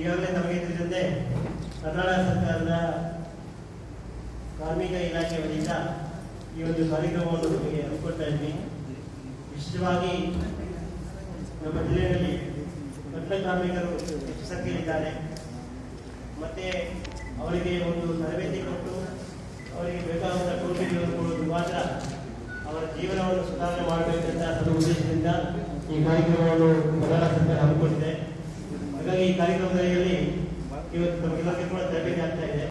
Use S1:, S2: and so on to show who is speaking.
S1: ಈಗಾಗಲೇ ನಮಗೆ ತಿಳಿದಂತೆ ಕರ್ನಾಟಕ ಸರ್ಕಾರದ ಕಾರ್ಮಿಕ ಇಲಾಖೆ ವತಿಯಿಂದ ಈ ಒಂದು ಕಾರ್ಯಕ್ರಮವನ್ನು ನಮಗೆ ಹಮ್ಮಿಕೊಳ್ತಾ ಇದ್ವಿ ವಿಶೇಷವಾಗಿ ನಮ್ಮ ಜಿಲ್ಲೆಯಲ್ಲಿ ಕಟ್ಟಡ ಕಾರ್ಮಿಕರು ಹೆಚ್ಚು ಸಂಖ್ಯೆಯಲ್ಲಿದ್ದಾರೆ ಮತ್ತೆ ಅವರಿಗೆ ಒಂದು ತರಬೇತಿ ಕೊಟ್ಟು ಅವರಿಗೆ ಬೇಕಾದಂಥ ಟೋಲ್ಗಳನ್ನು ಕೊಡುವುದು ಮಾತ್ರ ಅವರ ಜೀವನವನ್ನು ಸುಧಾರಣೆ ಮಾಡಬೇಕಂತ ಸದ ಉದ್ದೇಶದಿಂದ ಈ ಕಾರ್ಯಕ್ರಮವನ್ನು ಕರ್ನಾಟಕ ಸರ್ಕಾರ ಹಮ್ಮಿಕೊಂಡಿದೆ ಹಾಗಾಗಿ ಈ ಕಾರ್ಯಕ್ರಮದಲ್ಲಿ ಇವತ್ತು ನಮಗೆಲ್ಲರಿಗೂ ಕೂಡ ತರಬೇತಿ ಆಗ್ತಾ ಇದೆ